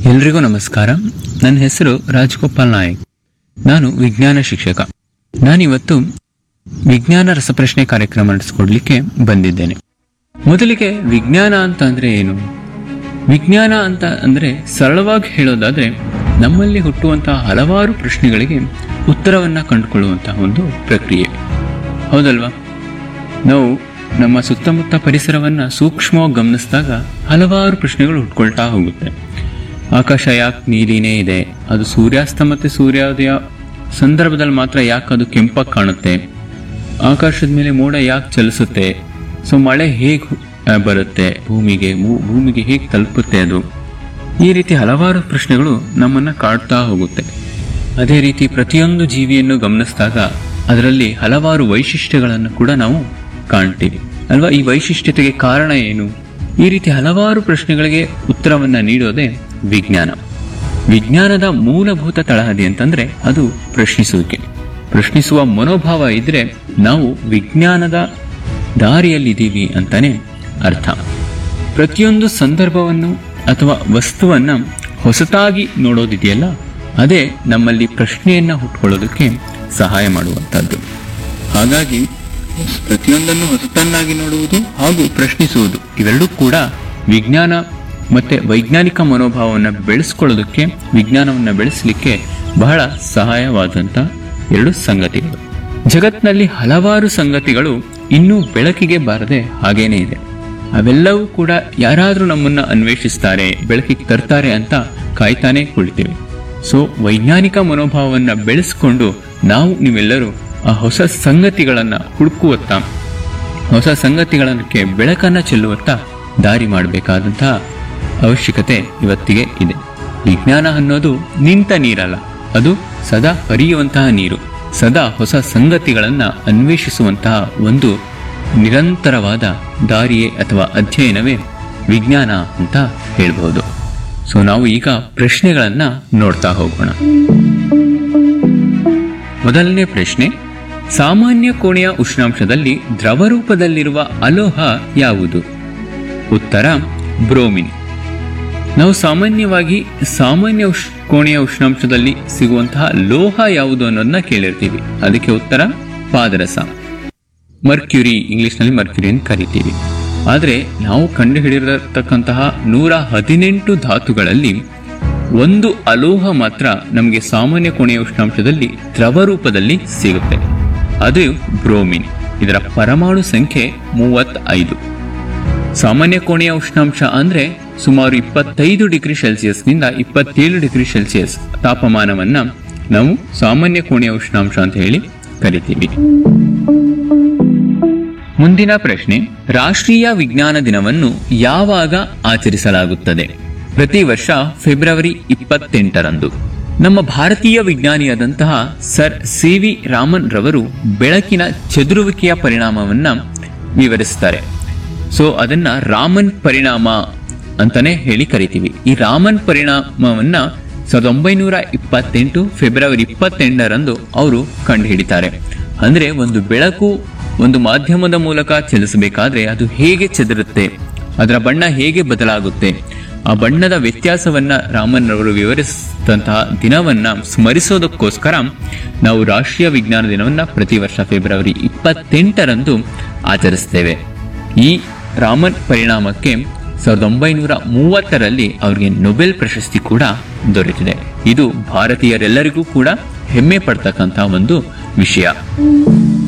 ಎಲ್ರಿಗೂ ನಮಸ್ಕಾರ ನನ್ನ ಹೆಸರು ರಾಜಗೋಪಾಲ್ ನಾಯಕ್ ನಾನು ವಿಜ್ಞಾನ ಶಿಕ್ಷಕ ನಾನಿವತ್ತು ವಿಜ್ಞಾನ ರಸಪ್ರಶ್ನೆ ಕಾರ್ಯಕ್ರಮ ನಡೆಸ್ಕೊಡ್ಲಿಕ್ಕೆ ಬಂದಿದ್ದೇನೆ ಮೊದಲಿಗೆ ವಿಜ್ಞಾನ ಅಂತ ಅಂದ್ರೆ ಏನು ವಿಜ್ಞಾನ ಅಂತ ಅಂದ್ರೆ ಸರಳವಾಗಿ ಹೇಳೋದಾದ್ರೆ ನಮ್ಮಲ್ಲಿ ಹುಟ್ಟುವಂತಹ ಹಲವಾರು ಪ್ರಶ್ನೆಗಳಿಗೆ ಉತ್ತರವನ್ನ ಕಂಡುಕೊಳ್ಳುವಂತಹ ಒಂದು ಪ್ರಕ್ರಿಯೆ ಹೌದಲ್ವಾ ನಾವು ನಮ್ಮ ಸುತ್ತಮುತ್ತ ಪರಿಸರವನ್ನ ಸೂಕ್ಷ್ಮವಾಗಿ ಗಮನಿಸಿದಾಗ ಹಲವಾರು ಪ್ರಶ್ನೆಗಳು ಹುಟ್ಕೊಳ್ತಾ ಹೋಗುತ್ತೆ ಆಕಾಶ ಯಾಕೆ ನೀಲಿನೇ ಇದೆ ಅದು ಸೂರ್ಯಾಸ್ತ ಮತ್ತೆ ಸೂರ್ಯೋದಯ ಸಂದರ್ಭದಲ್ಲಿ ಮಾತ್ರ ಯಾಕೆ ಅದು ಕೆಂಪಾಗಿ ಕಾಣುತ್ತೆ ಆಕಾಶದ ಮೇಲೆ ಮೋಡ ಯಾಕೆ ಚಲಿಸುತ್ತೆ ಸೊ ಮಳೆ ಹೇಗೆ ಬರುತ್ತೆ ಭೂಮಿಗೆ ಭೂ- ಭೂಮಿಗೆ ಹೇಗೆ ತಲುಪುತ್ತೆ ಅದು ಈ ರೀತಿ ಹಲವಾರು ಪ್ರಶ್ನೆಗಳು ನಮ್ಮನ್ನ ಕಾಡ್ತಾ ಹೋಗುತ್ತೆ ಅದೇ ರೀತಿ ಪ್ರತಿಯೊಂದು ಜೀವಿಯನ್ನು ಗಮನಿಸಿದಾಗ ಅದರಲ್ಲಿ ಹಲವಾರು ವೈಶಿಷ್ಟ್ಯಗಳನ್ನು ಕೂಡ ನಾವು ಕಾಣ್ತೀವಿ ಅಲ್ವಾ ಈ ವೈಶಿಷ್ಟ್ಯತೆಗೆ ಕಾರಣ ಏನು ಈ ರೀತಿ ಹಲವಾರು ಪ್ರಶ್ನೆಗಳಿಗೆ ಉತ್ತರವನ್ನ ನೀಡೋದೇ ವಿಜ್ಞಾನ ವಿಜ್ಞಾನದ ಮೂಲಭೂತ ತಳಹದಿ ಅಂತಂದ್ರೆ ಅದು ಪ್ರಶ್ನಿಸುವಿಕೆ ಪ್ರಶ್ನಿಸುವ ಮನೋಭಾವ ಇದ್ರೆ ನಾವು ವಿಜ್ಞಾನದ ದಾರಿಯಲ್ಲಿದ್ದೀವಿ ಅಂತಾನೆ ಅರ್ಥ ಪ್ರತಿಯೊಂದು ಸಂದರ್ಭವನ್ನು ಅಥವಾ ವಸ್ತುವನ್ನ ಹೊಸತಾಗಿ ನೋಡೋದಿದೆಯಲ್ಲ ಅದೇ ನಮ್ಮಲ್ಲಿ ಪ್ರಶ್ನೆಯನ್ನ ಹುಟ್ಕೊಳ್ಳೋದಕ್ಕೆ ಸಹಾಯ ಮಾಡುವಂತದ್ದು ಹಾಗಾಗಿ ಪ್ರತಿಯೊಂದನ್ನು ಹೊಸತನ್ನಾಗಿ ನೋಡುವುದು ಹಾಗೂ ಪ್ರಶ್ನಿಸುವುದು ಇವೆರಡೂ ಕೂಡ ವಿಜ್ಞಾನ ಮತ್ತೆ ವೈಜ್ಞಾನಿಕ ಮನೋಭಾವವನ್ನು ಬೆಳೆಸ್ಕೊಳ್ಳೋದಕ್ಕೆ ವಿಜ್ಞಾನವನ್ನು ಬೆಳೆಸಲಿಕ್ಕೆ ಬಹಳ ಸಹಾಯವಾದಂತ ಎರಡು ಸಂಗತಿಗಳು ಜಗತ್ನಲ್ಲಿ ಹಲವಾರು ಸಂಗತಿಗಳು ಇನ್ನೂ ಬೆಳಕಿಗೆ ಬಾರದೆ ಹಾಗೇನೇ ಇದೆ ಅವೆಲ್ಲವೂ ಕೂಡ ಯಾರಾದ್ರೂ ನಮ್ಮನ್ನ ಅನ್ವೇಷಿಸ್ತಾರೆ ಬೆಳಕಿಗೆ ತರ್ತಾರೆ ಅಂತ ಕಾಯ್ತಾನೆ ಕುಳಿತೀವಿ ಸೊ ವೈಜ್ಞಾನಿಕ ಮನೋಭಾವವನ್ನ ಬೆಳೆಸ್ಕೊಂಡು ನಾವು ನೀವೆಲ್ಲರೂ ಆ ಹೊಸ ಸಂಗತಿಗಳನ್ನ ಹುಡುಕುವತ್ತ ಹೊಸ ಸಂಗತಿಗಳಕ್ಕೆ ಬೆಳಕನ್ನ ಚೆಲ್ಲುವತ್ತ ದಾರಿ ಮಾಡಬೇಕಾದಂತಹ ಅವಶ್ಯಕತೆ ಇವತ್ತಿಗೆ ಇದೆ ವಿಜ್ಞಾನ ಅನ್ನೋದು ನಿಂತ ನೀರಲ್ಲ ಅದು ಸದಾ ಹರಿಯುವಂತಹ ನೀರು ಸದಾ ಹೊಸ ಸಂಗತಿಗಳನ್ನ ಅನ್ವೇಷಿಸುವಂತಹ ಒಂದು ನಿರಂತರವಾದ ದಾರಿಯೇ ಅಥವಾ ಅಧ್ಯಯನವೇ ವಿಜ್ಞಾನ ಅಂತ ಹೇಳ್ಬಹುದು ಸೊ ನಾವು ಈಗ ಪ್ರಶ್ನೆಗಳನ್ನ ನೋಡ್ತಾ ಹೋಗೋಣ ಮೊದಲನೇ ಪ್ರಶ್ನೆ ಸಾಮಾನ್ಯ ಕೋಣೆಯ ಉಷ್ಣಾಂಶದಲ್ಲಿ ದ್ರವ ರೂಪದಲ್ಲಿರುವ ಅಲೋಹ ಯಾವುದು ಉತ್ತರ ಬ್ರೋಮಿನ್ ನಾವು ಸಾಮಾನ್ಯವಾಗಿ ಸಾಮಾನ್ಯ ಉಷ್ ಕೋಣೆಯ ಉಷ್ಣಾಂಶದಲ್ಲಿ ಸಿಗುವಂತಹ ಲೋಹ ಯಾವುದು ಅನ್ನೋದನ್ನ ಕೇಳಿರ್ತೀವಿ ಅದಕ್ಕೆ ಉತ್ತರ ಪಾದರಸ ಮರ್ಕ್ಯುರಿ ಇಂಗ್ಲಿಷ್ನಲ್ಲಿ ಮರ್ಕ್ಯುರಿ ಅಂತ ಕರಿತೀವಿ ಆದರೆ ನಾವು ಕಂಡುಹಿಡಿದಿರತಕ್ಕಂತಹ ನೂರ ಹದಿನೆಂಟು ಧಾತುಗಳಲ್ಲಿ ಒಂದು ಅಲೋಹ ಮಾತ್ರ ನಮಗೆ ಸಾಮಾನ್ಯ ಕೋಣೆಯ ಉಷ್ಣಾಂಶದಲ್ಲಿ ದ್ರವ ರೂಪದಲ್ಲಿ ಸಿಗುತ್ತೆ ಅದು ಬ್ರೋಮಿನ್ ಇದರ ಪರಮಾಣು ಸಂಖ್ಯೆ ಮೂವತ್ತೈದು ಸಾಮಾನ್ಯ ಕೋಣೆಯ ಉಷ್ಣಾಂಶ ಅಂದ್ರೆ ಸುಮಾರು ಇಪ್ಪತ್ತೈದು ಡಿಗ್ರಿ ಸೆಲ್ಸಿಯಸ್ನಿಂದ ಇಪ್ಪತ್ತೇಳು ಡಿಗ್ರಿ ಸೆಲ್ಸಿಯಸ್ ತಾಪಮಾನವನ್ನ ನಾವು ಸಾಮಾನ್ಯ ಕೋಣೆಯ ಉಷ್ಣಾಂಶ ಅಂತ ಹೇಳಿ ಕರಿತೀವಿ ಮುಂದಿನ ಪ್ರಶ್ನೆ ರಾಷ್ಟ್ರೀಯ ವಿಜ್ಞಾನ ದಿನವನ್ನು ಯಾವಾಗ ಆಚರಿಸಲಾಗುತ್ತದೆ ಪ್ರತಿ ವರ್ಷ ಫೆಬ್ರವರಿ ಇಪ್ಪತ್ತೆಂಟರಂದು ನಮ್ಮ ಭಾರತೀಯ ವಿಜ್ಞಾನಿಯಾದಂತಹ ಸರ್ ಸಿ ವಿ ರಾಮನ್ ರವರು ಬೆಳಕಿನ ಚದುರುವಿಕೆಯ ಪರಿಣಾಮವನ್ನ ವಿವರಿಸ್ತಾರೆ ಸೊ ಅದನ್ನ ರಾಮನ್ ಪರಿಣಾಮ ಅಂತಾನೆ ಹೇಳಿ ಕರಿತೀವಿ ಈ ರಾಮನ್ ಪರಿಣಾಮವನ್ನ ಸಾವಿರದ ಒಂಬೈನೂರ ಇಪ್ಪತ್ತೆಂಟು ಫೆಬ್ರವರಿ ಇಪ್ಪತ್ತೆಂಟರಂದು ಅವರು ಕಂಡುಹಿಡಿತಾರೆ ಅಂದ್ರೆ ಒಂದು ಬೆಳಕು ಒಂದು ಮಾಧ್ಯಮದ ಮೂಲಕ ಚಲಿಸಬೇಕಾದ್ರೆ ಅದು ಹೇಗೆ ಚದುರುತ್ತೆ ಅದರ ಬಣ್ಣ ಹೇಗೆ ಬದಲಾಗುತ್ತೆ ಆ ಬಣ್ಣದ ವ್ಯತ್ಯಾಸವನ್ನ ರಾಮನ್ ರವರು ವಿವರಿಸಿದಂತಹ ದಿನವನ್ನ ಸ್ಮರಿಸೋದಕ್ಕೋಸ್ಕರ ನಾವು ರಾಷ್ಟ್ರೀಯ ವಿಜ್ಞಾನ ದಿನವನ್ನ ಪ್ರತಿ ವರ್ಷ ಫೆಬ್ರವರಿ ಇಪ್ಪತ್ತೆಂಟರಂದು ಆಚರಿಸ್ತೇವೆ ಈ ರಾಮನ್ ಪರಿಣಾಮಕ್ಕೆ ಸಾವಿರದ ಒಂಬೈನೂರ ಮೂವತ್ತರಲ್ಲಿ ಅವರಿಗೆ ನೊಬೆಲ್ ಪ್ರಶಸ್ತಿ ಕೂಡ ದೊರೆತಿದೆ ಇದು ಭಾರತೀಯರೆಲ್ಲರಿಗೂ ಕೂಡ ಹೆಮ್ಮೆ ಪಡ್ತಕ್ಕಂತಹ ಒಂದು ವಿಷಯ